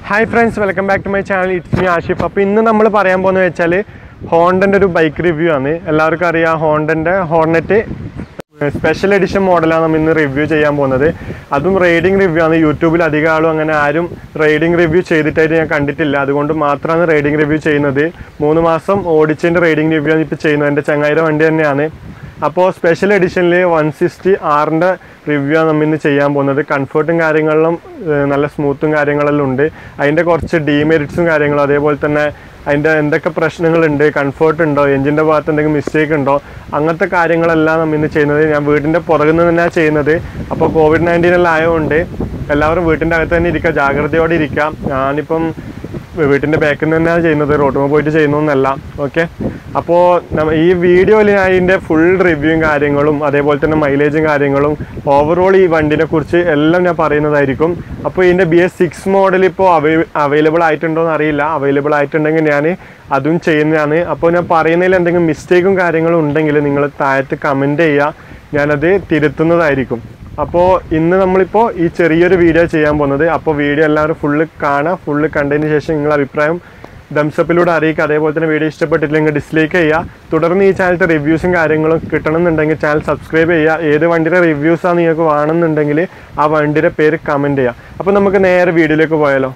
Hi friends welcome back to my channel it's me Ashif അപ്പോൾ ഇന്ന് നമ്മൾ പറയാൻ പോകുന്നത് വെച്ചാൽ ഹോണ്ടൻ്റെ ഒരു ബൈക്ക് റിവ്യൂ ആണ് എല്ലാവർക്കും അറിയാം ഹോണ്ടൻ്റെ ഹോർനെറ്റ് സ്പെഷ്യൽ എഡിഷൻ മോഡലാണ് നമ്മൾ ഇന്ന് റിവ്യൂ ചെയ്യാൻ പോകുന്നത് അതും റൈഡിങ് റിവ്യൂ ആണ് യൂട്യൂബിൽ അധികം ആളും അങ്ങനെ ആരും റൈഡിങ് റിവ്യൂ ചെയ്തിട്ടായിട്ട് ഞാൻ കണ്ടിട്ടില്ല അതുകൊണ്ട് മാത്രമാണ് റൈഡിങ് റിവ്യൂ ചെയ്യുന്നത് മൂന്ന് മാസം ഓടിച്ചതിൻ്റെ റൈഡിങ് റിവ്യൂ ആണ് ഇപ്പോൾ ചെയ്യുന്നത് എൻ്റെ ചങ്ങായിര വണ്ടി തന്നെയാണ് അപ്പോൾ സ്പെഷ്യൽ എഡിഷനിൽ വൺ സിക്സ്റ്റി ആറിൻ്റെ റിവ്യൂ ആണ് നമ്മൾ ഇന്ന് ചെയ്യാൻ പോകുന്നത് കംഫർട്ടും കാര്യങ്ങളിലും ഏഹ്, നല്ല സ്മൂത്തും കാര്യങ്ങളെല്ലാം ഉണ്ട് അതിൻ്റെ കുറച്ച് ഡീമെറിറ്റ്സും കാര്യങ്ങളും അതേപോലെ തന്നെ അതിൻ്റെ എന്തൊക്കെ പ്രശ്നങ്ങളുണ്ട് കംഫർട്ട് ഉണ്ടോ എഞ്ചിൻ്റെ ഭാഗത്ത് എന്തെങ്കിലും മിസ്റ്റേക്ക് ഉണ്ടോ അങ്ങനത്തെ കാര്യങ്ങളെല്ലാം നമ്മൾ ഇന്ന് ചെയ്യുന്നത് ഞാൻ വീടിൻ്റെ പുറകിൽ നിന്ന് തന്നെയാണ് ചെയ്യുന്നത് അപ്പോൾ കോവിഡ് നയൻറ്റീനെല്ലാം ആയതുകൊണ്ട് എല്ലാവരും വീട്ടിൻ്റെ അകത്ത് തന്നെ ഇരിക്കുക ജാഗ്രതയോടെ ഇരിക്കാം ഞാനിപ്പം വീട്ടിൻ്റെ ബാക്കിൽ നിന്ന് തന്നെയാണ് ചെയ്യുന്നത് റോട്ടുമ്പോൾ പോയിട്ട് ചെയ്യുന്നൊന്നല്ല ഓക്കെ അപ്പോൾ ഈ വീഡിയോയിൽ ഞാൻ ഇതിൻ്റെ ഫുൾ റിവ്യൂവും കാര്യങ്ങളും അതേപോലെ തന്നെ മൈലേജും കാര്യങ്ങളും ഓവറോൾ ഈ വണ്ടിനെ കുറിച്ച് എല്ലാം ഞാൻ പറയുന്നതായിരിക്കും അപ്പോൾ ഇതിൻ്റെ ബി എസ് സിക്സ് മോഡൽ ഇപ്പോൾ അവൈലബിൾ ആയിട്ടുണ്ടോ എന്ന് അറിയില്ല അവൈലബിൾ ആയിട്ടുണ്ടെങ്കിൽ ഞാൻ അതും ചെയ്യുന്നതാണ് അപ്പോൾ ഞാൻ പറയുന്നതിൽ എന്തെങ്കിലും മിസ്റ്റേക്കും കാര്യങ്ങളും ഉണ്ടെങ്കിൽ നിങ്ങൾ താഴത്ത് കമൻറ്റ് ചെയ്യുക ഞാനത് തിരുത്തുന്നതായിരിക്കും അപ്പോൾ ഇന്ന് നമ്മളിപ്പോൾ ഈ ചെറിയൊരു വീഡിയോ ചെയ്യാൻ പോകുന്നത് അപ്പോൾ വീഡിയോ എല്ലാവരും ഫുള്ള് കാണുക ഫുള്ള് കണ്ടതിന് ശേഷം നിങ്ങളുടെ അഭിപ്രായം ദംസപ്പിലൂടെ അറിയിക്കുക അതേപോലെ തന്നെ വീഡിയോ ഇഷ്ടപ്പെട്ടിട്ടില്ലെങ്കിൽ ഡിസ്ലൈക്ക് ചെയ്യുക തുടർന്ന് ഈ ചാനലത്തെ റിവ്യൂസും കാര്യങ്ങളും കിട്ടണമെന്നുണ്ടെങ്കിൽ ചാനൽ സബ്സ്ക്രൈബ് ചെയ്യുക ഏത് വണ്ടിയുടെ റിവ്യൂസാണ് നിങ്ങൾക്ക് വേണമെന്നുണ്ടെങ്കിൽ ആ വണ്ടിയുടെ പേര് കമൻറ്റ് ചെയ്യുക അപ്പോൾ നമുക്ക് നേരെ വീഡിയോയിലേക്ക് പോയാലോ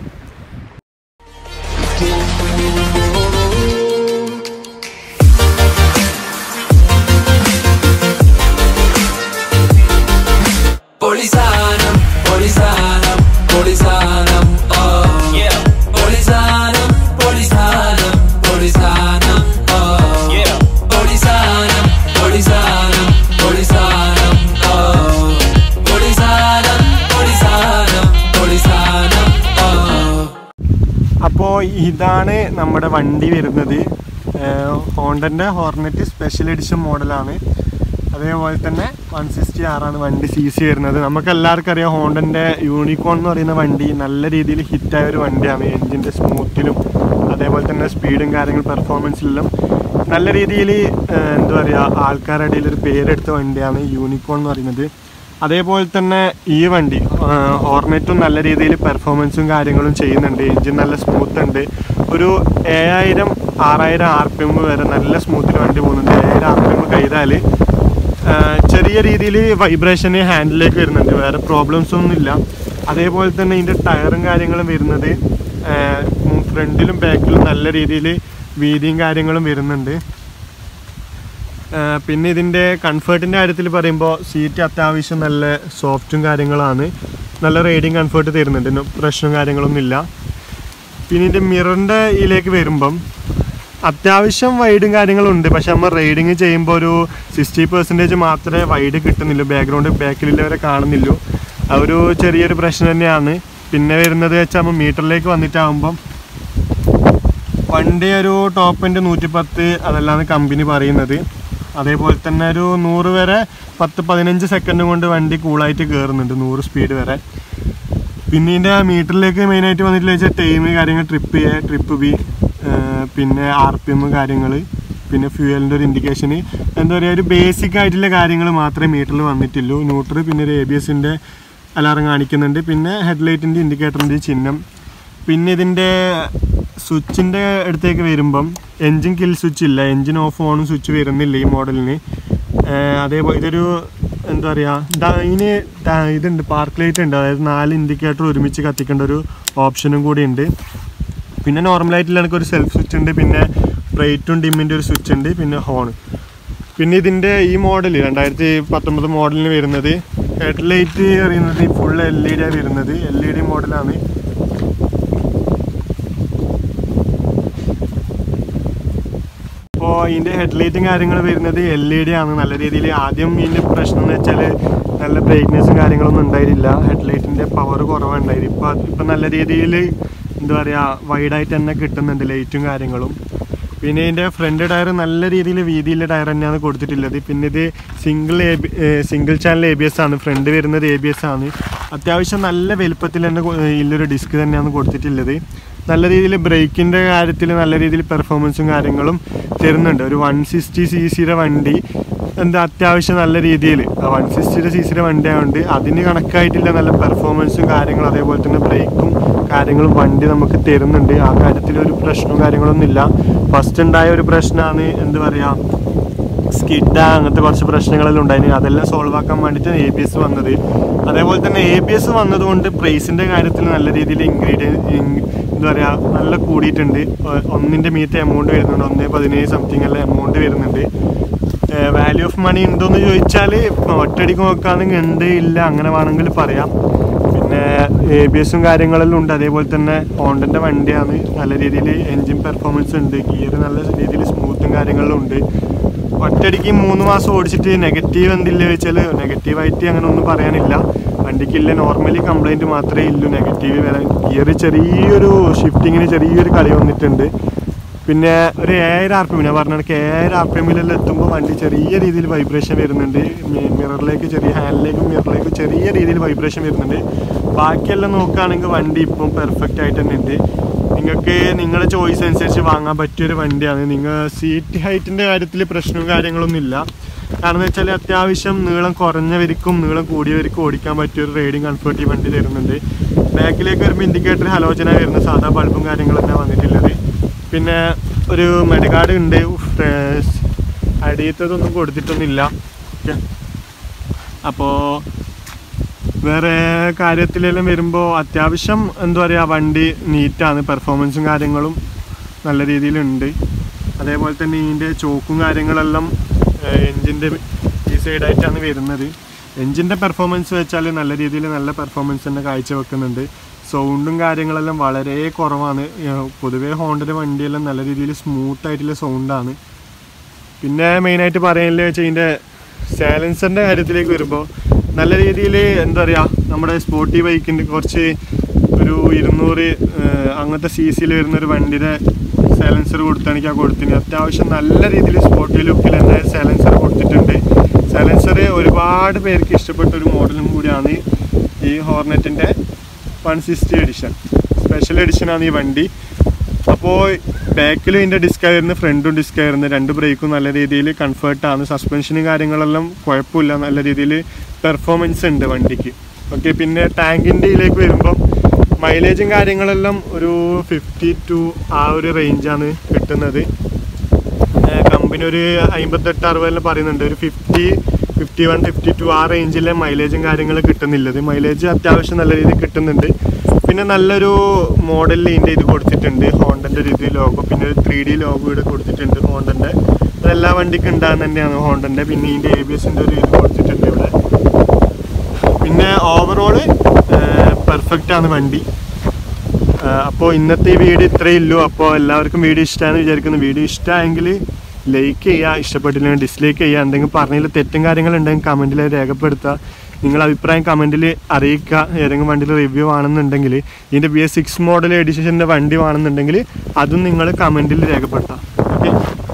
Polisanam, polisanam, polisanam, oh. Yeah. Polisanam, polisanam, polisanam, oh. Yeah. Polisanam, polisanam, polisanam, oh. Polisanam, polisanam, polisanam, oh. അപ്പോൾ ഇതാണ് നമ്മുടെ വണ്ടി വരുന്നത് ഹോണ്ടൻ്റെ ഹോർനെറ്റ് സ്പെഷ്യൽ എഡിഷൻ മോഡലാണ് അതേപോലെ തന്നെ വൺ സിക്സ്റ്റി ആറാണ് വണ്ടി സി സി വരുന്നത് നമുക്ക് എല്ലാവർക്കും അറിയാം ഹോണ്ടൻ്റെ യൂണിക്കോൺ എന്ന് പറയുന്ന വണ്ടി നല്ല രീതിയിൽ ഹിറ്റായ ഒരു വണ്ടിയാണ് എൻജിൻ്റെ സ്മൂത്തിലും അതേപോലെ തന്നെ സ്പീഡും കാര്യങ്ങൾ പെർഫോമൻസിലും നല്ല രീതിയിൽ എന്താ പറയുക ആൾക്കാരുടെ ഇടയിൽ ഒരു പേരെടുത്ത വണ്ടിയാണ് യൂണിക്കോൺ എന്ന് പറയുന്നത് അതേപോലെ തന്നെ ഈ വണ്ടി ഹോർനെറ്റും നല്ല രീതിയിൽ പെർഫോമൻസും കാര്യങ്ങളും ചെയ്യുന്നുണ്ട് എഞ്ചിൻ നല്ല സ്മൂത്ത് ഉണ്ട് ഒരു ഏഴായിരം ആറായിരം ആർ പി എം വരെ നല്ല സ്മൂത്തിൽ വണ്ടി പോകുന്നുണ്ട് ഏഴായിരം ആർ പി എം കൈതാൽ ചെറിയ രീതിയിൽ വൈബ്രേഷന് ഹാൻഡിലേക്ക് വരുന്നുണ്ട് വേറെ പ്രോബ്ലംസ് ഒന്നും ഇല്ല അതേപോലെ തന്നെ ഇതിൻ്റെ ടയറും കാര്യങ്ങളും വരുന്നത് ഫ്രണ്ടിലും ബാക്കിലും നല്ല രീതിയിൽ വീതിയും കാര്യങ്ങളും വരുന്നുണ്ട് ആ, പിന്നെ ഇതിൻ്റെ കംഫർട്ടിൻ്റെ കാര്യത്തിൽ പറയുമ്പോൾ സീറ്റ് അത്യാവശ്യം നല്ല സോഫ്റ്റും കാര്യങ്ങളാണ് നല്ല റൈഡിങ് കംഫർട്ട് തരുന്നുണ്ട് ഇന്ന് പ്രശ്നവും കാര്യങ്ങളൊന്നും ഇല്ല പിന്നെ ഇതിൻ്റെ മിററിൻ്റെ ഇതിലേക്ക് വരുമ്പം അത്യാവശ്യം വൈഡും കാര്യങ്ങളും ഉണ്ട് പക്ഷെ നമ്മൾ റൈഡിങ് ചെയ്യുമ്പോൾ ഒരു സിക്സ്റ്റി പെർസെൻറ്റേജ് മാത്രമേ വൈഡ് കിട്ടുന്നില്ലൂ ബാക്ക്ഗ്രൗണ്ട് ബാക്കിലുള്ളവരെ കാണുന്നില്ലൂ ആ ഒരു ചെറിയൊരു പ്രശ്നം തന്നെയാണ് പിന്നെ വരുന്നത് വെച്ചാൽ നമ്മൾ മീറ്ററിലേക്ക് വന്നിട്ടാകുമ്പം വണ്ടി ഒരു ടോപ്പ് എൻ്റെ നൂറ്റി പത്ത് അതെല്ലാം കമ്പനി പറയുന്നത് അതേപോലെ തന്നെ ഒരു നൂറ് വരെ പത്ത് പതിനഞ്ച് സെക്കൻഡ് കൊണ്ട് വണ്ടി കൂളായിട്ട് കയറുന്നുണ്ട് നൂറ് സ്പീഡ് വരെ പിന്നെ ഇതിൻ്റെ മീറ്ററിലേക്ക് മെയിനായിട്ട് വന്നിട്ടില്ല വെച്ചാൽ ടൈം കാര്യങ്ങൾ ട്രിപ്പ് എ ട്രിപ്പ് ബി പിന്നെ ആർ പി എം കാര്യങ്ങൾ പിന്നെ ഫ്യൂവലിൻ്റെ ഒരു ഇൻഡിക്കേഷന് എന്താ പറയുക ഒരു ബേസിക് ആയിട്ടുള്ള കാര്യങ്ങൾ മാത്രമേ മീറ്ററിൽ വന്നിട്ടുള്ളൂ ന്യൂട്രൽ പിന്നെ ഒരു എ ബി എസിൻ്റെ അലാറം കാണിക്കുന്നുണ്ട് പിന്നെ ഹെഡ്ലൈറ്റിൻ്റെ ഇൻഡിക്കേറ്ററിൻ്റെ ചിഹ്നം പിന്നെ ഇതിൻ്റെ സ്വിച്ചിൻ്റെ അടുത്തേക്ക് വരുമ്പം എൻജിൻ കിൽ സ്വിച്ച് ഇല്ല എൻജിൻ ഓഫ് ഓണും സ്വിച്ച് വരുന്നില്ല ഈ മോഡലിന് അതേപോലെ ഇതൊരു എന്താ പറയുക ഇതിന് ദാ ഇതുണ്ട് പാർക്ക് ലൈറ്റ് ഉണ്ട് അതായത് നാല് ഇൻഡിക്കേറ്റർ ഒരുമിച്ച് കത്തിക്കേണ്ട ഒരു ഓപ്ഷനും കൂടി ഉണ്ട് പിന്നെ നോർമലായിട്ടുള്ള എനിക്ക് ഒരു സെൽഫ് സ്വിച്ച് ഉണ്ട് പിന്നെ ബ്രൈറ്റും ഡിമ്മിൻ്റെ ഒരു സ്വിച്ച് ഉണ്ട് പിന്നെ ഹോൺ പിന്നെ ഇതിൻ്റെ ഈ മോഡൽ രണ്ടായിരത്തി പത്തൊമ്പത് മോഡലിന് വരുന്നത് ഹെഡ്ലൈറ്റ് അറിയുന്നത് ഫുൾ എൽ ഇ ഡി വരുന്നത് എൽ ഇ ഡി മോഡലാണ് അപ്പോൾ ഇതിൻ്റെ ഹെഡ്ലൈറ്റും കാര്യങ്ങൾ വരുന്നത് എൽ ഇ ഡി ആണ് നല്ല രീതിയിൽ ആദ്യം ഇതിൻ്റെ പ്രശ്നം എന്ന് വെച്ചാൽ നല്ല ബ്രൈറ്റ്നെസ്സും കാര്യങ്ങളൊന്നും ഉണ്ടായിരുന്നില്ല ഹെഡ്ലൈറ്റിൻ്റെ പവർ കുറവുണ്ടായിരുന്നു ഇപ്പോൾ ഇപ്പം നല്ല രീതിയിൽ എന്താ പറയുക വൈഡായിട്ട് തന്നെ കിട്ടുന്നുണ്ട് ലൈറ്റും കാര്യങ്ങളും പിന്നെ ഇതിൻ്റെ ഫ്രണ്ട് ടയർ നല്ല രീതിയിൽ വീതിയിലെ ടയർ തന്നെയാണ് കൊടുത്തിട്ടുള്ളത് പിന്നെ ഇത് single A B single channel A B S ആണ് ഫ്രണ്ട് വരുന്നത് എ ബി എസ് ആണ് അത്യാവശ്യം നല്ല വലുപ്പത്തിൽ തന്നെ കൊ- ഇതിലൊരു ഡിസ്ക് തന്നെയാണ് കൊടുത്തിട്ടുള്ളത് നല്ല രീതിയിൽ ബ്രേക്കിൻ്റെ കാര്യത്തിൽ നല്ല രീതിയിൽ പെർഫോമൻസും കാര്യങ്ങളും തരുന്നുണ്ട് ഒരു വൺ സിക്സ്റ്റി സി സിയുടെ വണ്ടി എന്താ അത്യാവശ്യം നല്ല രീതിയിൽ വൺ സിക്സ്റ്റിയുടെ സി സിയുടെ വണ്ടി ആയതുകൊണ്ട് അതിന് കണക്കായിട്ടില്ല നല്ല പെർഫോമൻസും കാര്യങ്ങളും അതേപോലെ തന്നെ ബ്രേക്കും കാര്യങ്ങളും കാര്യങ്ങളും വണ്ടി നമുക്ക് തരുന്നുണ്ട് ആ കാര്യത്തിൽ ഒരു പ്രശ്നവും കാര്യങ്ങളൊന്നും ഇല്ല ഫസ്റ്റ് ഉണ്ടായ ഒരു പ്രശ്നമാണ് എന്ത് പറയാ സ്കിഡ് അങ്ങനത്തെ കുറച്ച് പ്രശ്നങ്ങളെല്ലാം ഉണ്ടായിരുന്നു അതെല്ലാം സോൾവ് ആക്കാൻ വേണ്ടിയിട്ട് എ ബി എസ് വന്നത് അതേപോലെ തന്നെ എ ബി എസ് വന്നതുകൊണ്ട് പ്രൈസിൻ്റെ കാര്യത്തിൽ നല്ല രീതിയിൽ ഇൻഗ്രീഡിയൻ എന്താ പറയുക നല്ല കൂടിയിട്ടുണ്ട് ഒ- ഒന്നിൻ്റെ മീത്തെ എമൗണ്ട് വരുന്നുണ്ട് ഒന്നേ പതിനേഴ് സംതിങ് എല്ലാം എമൗണ്ട് വരുന്നുണ്ട് വാല്യൂ ഓഫ് മണി ഉണ്ടോയെന്ന് ചോദിച്ചാൽ ഒറ്റയടിക്ക് നോക്കുകയാണെങ്കിൽ ഉണ്ട് ഇല്ല അങ്ങനെ വേണമെങ്കിൽ പറയാം പിന്നെ എ ബി എസും കാര്യങ്ങളെല്ലാം ഉണ്ട് അതേപോലെ തന്നെ ഹോണ്ടൻ്റെ വണ്ടിയാണ് നല്ല രീതിയിൽ എൻജിൻ പെർഫോമൻസ് ഉണ്ട് ഗിയർ നല്ല രീതിയിൽ സ്മൂത്തും കാര്യങ്ങളും ഉണ്ട് ഒറ്റയടിക്ക് മൂന്ന് മാസം ഓടിച്ചിട്ട് നെഗറ്റീവ് എന്തില്ല ചോദിച്ചാൽ നെഗറ്റീവായിട്ട് അങ്ങനെ ഒന്നും പറയാനില്ല വണ്ടിക്കില്ല നോർമലി കംപ്ലൈൻറ്റ് മാത്രമേ ഇല്ലൂ നെഗറ്റീവ് വരാൻ ഗിയർ ചെറിയൊരു ഷിഫ്റ്റിങ്ങിന് ചെറിയൊരു കളി വന്നിട്ടുണ്ട് പിന്നെ ഒരു ഏഴര ആർ പി എം ഞാൻ പറഞ്ഞ ഏഴര ആർ പി എമ്മിലെല്ലാം എത്തുമ്പോൾ വണ്ടി ചെറിയ രീതിയിൽ വൈബ്രേഷൻ വരുന്നുണ്ട് മിററിലേക്ക് ചെറിയ ഹാൻഡിലേക്കും മിററിലേക്കും ചെറിയ രീതിയിൽ വൈബ്രേഷൻ വരുന്നുണ്ട് ബാക്കിയെല്ലാം നോക്കുകയാണെങ്കിൽ വണ്ടി ഇപ്പം പെർഫെക്റ്റ് ആയിട്ട് തന്നെ ഉണ്ട് നിങ്ങൾക്ക് നിങ്ങളുടെ ചോയ്സ് അനുസരിച്ച് വാങ്ങാൻ പറ്റിയൊരു വണ്ടിയാണ് നിങ്ങൾ സീറ്റ് ഹൈറ്റിൻ്റെ കാര്യത്തിൽ പ്രശ്നവും കാര്യങ്ങളൊന്നും ഇല്ല കാരണം എന്ന് വെച്ചാൽ അത്യാവശ്യം നീളം കുറഞ്ഞവർക്കും നീളം കൂടിയവർക്കും ഓടിക്കാൻ പറ്റിയ ഒരു റൈഡിങ് കംഫർട്ട് ഈ വണ്ടി തരുന്നുണ്ട് ബാക്കിലേക്ക് വരുമ്പോൾ ഇൻഡിക്കേറ്റർ ഹലോചന വരുന്ന സാധാ ബൾബും കാര്യങ്ങളൊക്കെ വന്നിട്ടുള്ളത് പിന്നെ ഒരു മെഡഗാർഡ് ഉണ്ട് ഉഫ്, ഏർ, അടിയത്തതൊന്നും കൊടുത്തിട്ടൊന്നുമില്ല ഓക്കെ അപ്പോൾ വേറെ കാര്യത്തിലെല്ലാം വരുമ്പോൾ അത്യാവശ്യം എന്താ പറയുക വണ്ടി നീറ്റാണ് പെർഫോമൻസും കാര്യങ്ങളും നല്ല രീതിയിലുണ്ട് അതേപോലെ തന്നെ ഇതിൻ്റെ ചോക്കും കാര്യങ്ങളെല്ലാം എൻജിൻ്റെ ഈ സൈഡായിട്ടാണ് വരുന്നത് എൻജിൻ്റെ പെർഫോമൻസ് വെച്ചാൽ നല്ല രീതിയിൽ നല്ല പെർഫോമൻസ് തന്നെ കാഴ്ചവെക്കുന്നുണ്ട് സൗണ്ടും കാര്യങ്ങളെല്ലാം വളരെ കുറവാണ് ഏർ പൊതുവേ ഹോണ്ടൻ്റെ വണ്ടിയെല്ലാം നല്ല രീതിയിൽ സ്മൂത്ത് ആയിട്ടുള്ള സൗണ്ടാണ് പിന്നെ മെയിനായിട്ട് പറയാനില്ല വെച്ചാൽ ഇതിൻ്റെ സാലൻസറിൻ്റെ കാര്യത്തിലേക്ക് വരുമ്പോൾ നല്ല രീതിയിൽ എന്താ പറയുക നമ്മുടെ സ്പോർട്ടി ബൈക്കിൻ്റെ കുറച്ച് ഒരു ഇരുന്നൂറ് ഏഹ്, അങ്ങനത്തെ സി സിയിൽ വരുന്ന ഒരു വണ്ടിയുടെ സൈലൻസർ കൊടുത്താണെങ്കിൽ ആ കൊടുത്തിന് അത്യാവശ്യം നല്ല രീതിയിൽ സ്പോർട്ടി ലുക്കിൽ തന്നെ സൈലൻസർ കൊടുത്തിട്ടുണ്ട് സൈലൻസർ ഒരുപാട് പേർക്ക് ഇഷ്ടപ്പെട്ട ഒരു മോഡലും കൂടിയാണ് ഈ ഹോർനെറ്റിൻ്റെ വൺ സിക്സ്റ്റി എഡിഷൻ സ്പെഷ്യൽ എഡിഷനാണ് ഈ വണ്ടി അപ്പോൾ ബാക്കിലും ഇതിൻ്റെ ഡിസ്ക് ആയിരുന്നു ഫ്രണ്ടും ഡിസ്ക് ആയിരുന്നു രണ്ട് ബ്രേക്കും നല്ല രീതിയിൽ കംഫർട്ടാണ് സസ്പെൻഷനും കാര്യങ്ങളെല്ലാം കുഴപ്പമില്ല നല്ല രീതിയിൽ പെർഫോമൻസ് ഉണ്ട് വണ്ടിക്ക് ഓക്കെ പിന്നെ ടാങ്കിൻ്റെ ഇതിലേക്ക് വരുമ്പം മൈലേജും കാര്യങ്ങളെല്ലാം ഒരു ഫിഫ്റ്റി ടു ആ ഒരു റേഞ്ചാണ് കിട്ടുന്നത് കമ്പനി ഒരു അമ്പത്തെട്ട് അറുപതെല്ലാം പറയുന്നുണ്ട് ഒരു fifty fifty one fifty two ആ റേഞ്ചിലെ മൈലേജും കാര്യങ്ങളും കിട്ടുന്നില്ലത് മൈലേജ് അത്യാവശ്യം നല്ല രീതിയിൽ കിട്ടുന്നുണ്ട് പിന്നെ നല്ലൊരു മോഡലിൽ ഇതിൻ്റെ ഇത് കൊടുത്തിട്ടുണ്ട് ഹോണ്ടൻ്റെ ഒരു ഇത് ലോഗോ പിന്നെ ഒരു ത്രീ ഡി ലോഗോ ഇവിടെ കൊടുത്തിട്ടുണ്ട് ഹോണ്ടൻ്റെ അതെല്ലാ വണ്ടിക്കും ഉണ്ടാകുന്ന തന്നെയാണ് ഹോണ്ടൻ്റെ പിന്നെ ഇതിൻ്റെ എ ബി എസിൻ്റെ ഒരു ഇത് കൊടുത്തിട്ടുണ്ട് ഇവിടെ പിന്നെ ഓവറോള് പെർഫെക്റ്റ് ആണ് വണ്ടി അപ്പോൾ ഇന്നത്തെ ഈ വീഡിയോ ഇത്രയേ ഉള്ളൂ അപ്പോൾ എല്ലാവർക്കും വീഡിയോ ഇഷ്ടമാണെന്ന് വിചാരിക്കുന്നു വീഡിയോ ഇഷ്ടമായെങ്കിൽ ലൈക്ക് ചെയ്യുക ഇഷ്ടപ്പെട്ടില്ലെങ്കിൽ ഡിസ്ലൈക്ക് ചെയ്യുക എന്തെങ്കിലും പറഞ്ഞതിൽ തെറ്റും കാര്യങ്ങളുണ്ടെങ്കിൽ കമൻറ്റിൽ രേഖപ്പെടുത്തുക നിങ്ങളുടെ അഭിപ്രായം കമൻറ്റിൽ അറിയിക്കുക ഏതെങ്കിലും വണ്ടിയിൽ റിവ്യൂ ആണെന്നുണ്ടെങ്കിൽ ഇതിൻ്റെ ബി എസ് സിക്സ് മോഡൽ എഡിഷൻ്റെ വണ്ടി ആണെന്നുണ്ടെങ്കിൽ അതും നിങ്ങൾ കമൻറ്റിൽ രേഖപ്പെടുത്താം ഓക്കെ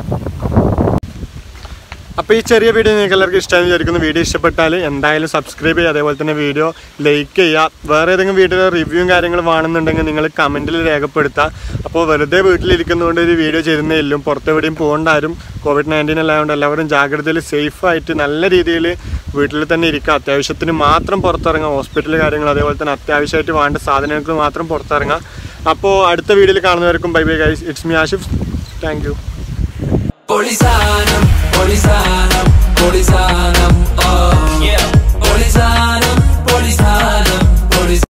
അപ്പോൾ ഈ ചെറിയ വീഡിയോ നിങ്ങൾക്ക് എല്ലാവർക്കും ഇഷ്ടമാണെന്ന് വിചാരിക്കുന്നു വീഡിയോ ഇഷ്ടപ്പെട്ടാൽ എന്തായാലും സബ്സ്ക്രൈബ് ചെയ്യുക അതേപോലെ തന്നെ വീഡിയോ ലൈക്ക് ചെയ്യുക വേറെ ഏതെങ്കിലും വീഡിയോ റിവ്യൂവും കാര്യങ്ങളും വേണമെന്നുണ്ടെങ്കിൽ നിങ്ങൾ കമൻറ്റിൽ രേഖപ്പെടുത്തുക അപ്പോൾ വെറുതെ വീട്ടിലിരിക്കുന്നതുകൊണ്ട് ഒരു വീഡിയോ ചെയ്യുന്നതിലും പുറത്തെവിടെയും പോകേണ്ട ആരും കോവിഡ് നയൻറ്റീൻ എല്ലാവരും എല്ലാവരും ജാഗ്രതയിൽ സേഫായിട്ട് നല്ല രീതിയിൽ വീട്ടിൽ തന്നെ ഇരിക്കുക അത്യാവശ്യത്തിന് മാത്രം പുറത്തിറങ്ങുക ഹോസ്പിറ്റൽ കാര്യങ്ങൾ അതേപോലെ തന്നെ അത്യാവശ്യമായിട്ട് വേണ്ട സാധനങ്ങൾക്ക് മാത്രം പുറത്തിറങ്ങുക അപ്പോൾ അടുത്ത വീഡിയോയിൽ കാണുന്നവർക്കും bye bye guys it's me Ashif thank you Polisanam, Polisanam, Polisanam, oh yeah. Polisanam,